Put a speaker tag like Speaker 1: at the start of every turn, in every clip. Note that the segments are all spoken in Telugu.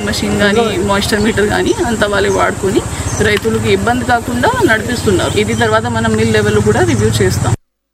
Speaker 1: మషిన్ కానీ మాయిశ్చర్ మీటర్ కానీ అంత వాళ్ళు వాడుకొని రైతులకు ఇబ్బంది కాకుండా నడిపిస్తున్నారు ఇది తర్వాత మనం మిల్ లెవెల్ కూడా రివ్యూ చేస్తాం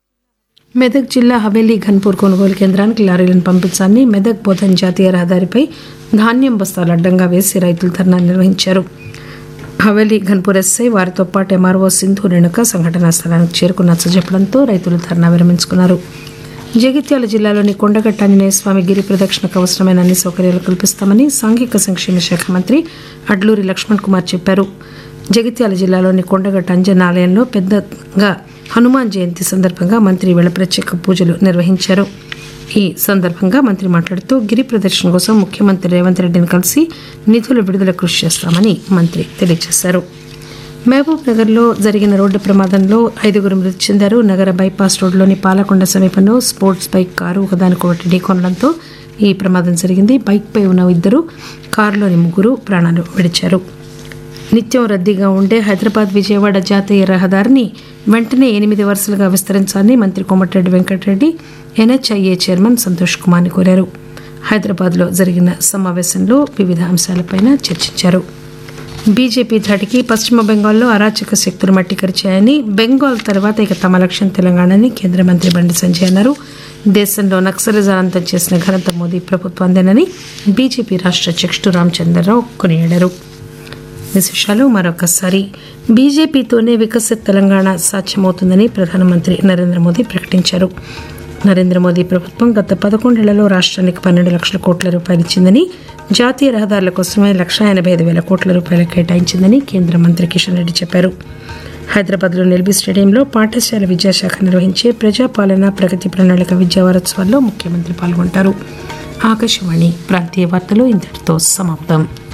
Speaker 2: మెదక్ జిల్లా హవేలీ ఘన్పూర్ కొనుగోలు కేంద్రానికి లారీలను పంపించాలని మెదక్ బోధన్ జాతీయ రహదారిపై ధాన్యం బస్తాలు అడ్డంగా వేసి రైతులు ధర్నా నిర్వహించారు హవేలీ ఘన్పూర్ ఎస్ఐ వారితో పాటు ఎంఆర్ఓ సింధు రేణుక సంఘటనా స్థలానికి చేరుకున్న చెప్పడంతో రైతులు ధర్నా విరమించుకున్నారు జగిత్యాల జిల్లాలోని కొండగట్ట ఆంజనేయ స్వామి గిరి ప్రదక్షిణకు అవసరమైన అన్ని సౌకర్యాలు కల్పిస్తామని సాంఘిక సంక్షేమ శాఖ మంత్రి అడ్లూరి లక్ష్మణ్ కుమార్ చెప్పారు జగిత్యాల జిల్లాలోని కొండగట్ట అంజన ఆలయంలో పెద్దగా హనుమాన్ జయంతి సందర్భంగా మంత్రి వేళ ప్రత్యేక పూజలు నిర్వహించారు ఈ సందర్భంగా మంత్రి మాట్లాడుతూ గిరి ప్రదర్శన కోసం ముఖ్యమంత్రి రేవంత్ రెడ్డిని కలిసి నిధుల విడుదల కృషి చేస్తామని మంత్రి తెలియజేశారు మహబూబ్ నగర్లో జరిగిన రోడ్డు ప్రమాదంలో ఐదుగురు మృతి చెందారు నగర బైపాస్ రోడ్లోని పాలకొండ సమీపంలో స్పోర్ట్స్ బైక్ కారు ఒకదానికొకటి ఢీకొనడంతో ఈ ప్రమాదం జరిగింది బైక్పై ఉన్న ఇద్దరు కారులోని ముగ్గురు ప్రాణాలు విడిచారు నిత్యం రద్దీగా ఉండే హైదరాబాద్ విజయవాడ జాతీయ రహదారిని వెంటనే ఎనిమిది వరుసలుగా విస్తరించాలని మంత్రి కోమటిరెడ్డి వెంకటరెడ్డి ఎన్హెచ్ఐఏ చైర్మన్ సంతోష్ కుమార్ని కోరారు హైదరాబాద్లో జరిగిన సమావేశంలో వివిధ అంశాలపైన చర్చించారు బీజేపీ ధాటికి పశ్చిమ బెంగాల్లో అరాచక శక్తులు మట్టి కరిచాయని బెంగాల్ తర్వాత ఇక తమ లక్ష్యం తెలంగాణని కేంద్ర మంత్రి బండి సంజయ్ అన్నారు దేశంలో నక్సలిజం అంతం చేసిన ఘనత మోదీ ప్రభుత్వందేనని బీజేపీ రాష్ట్ర అధ్యక్షుడు రామచంద్రరావు కొనియాడారు విశేషాలు మరొకసారి బీజేపీతోనే వికసిత్ తెలంగాణ సాధ్యమవుతుందని ప్రధానమంత్రి నరేంద్ర మోదీ ప్రకటించారు నరేంద్ర మోదీ ప్రభుత్వం గత పదకొండేళ్లలో రాష్ట్రానికి పన్నెండు లక్షల కోట్ల రూపాయలు ఇచ్చిందని జాతీయ రహదారుల కోసమే లక్ష ఎనభై ఐదు వేల కోట్ల రూపాయలు కేటాయించిందని కేంద్ర మంత్రి కిషన్ రెడ్డి చెప్పారు హైదరాబాద్లోని ఎల్బీ స్టేడియంలో పాఠశాల విద్యాశాఖ నిర్వహించే ప్రజాపాలన ప్రగతి ప్రణాళిక విద్యా వారోత్సవాల్లో ముఖ్యమంత్రి పాల్గొంటారు ఆకాశవాణి ప్రాంతీయ వార్తలు ఇంతటితో సమాప్తం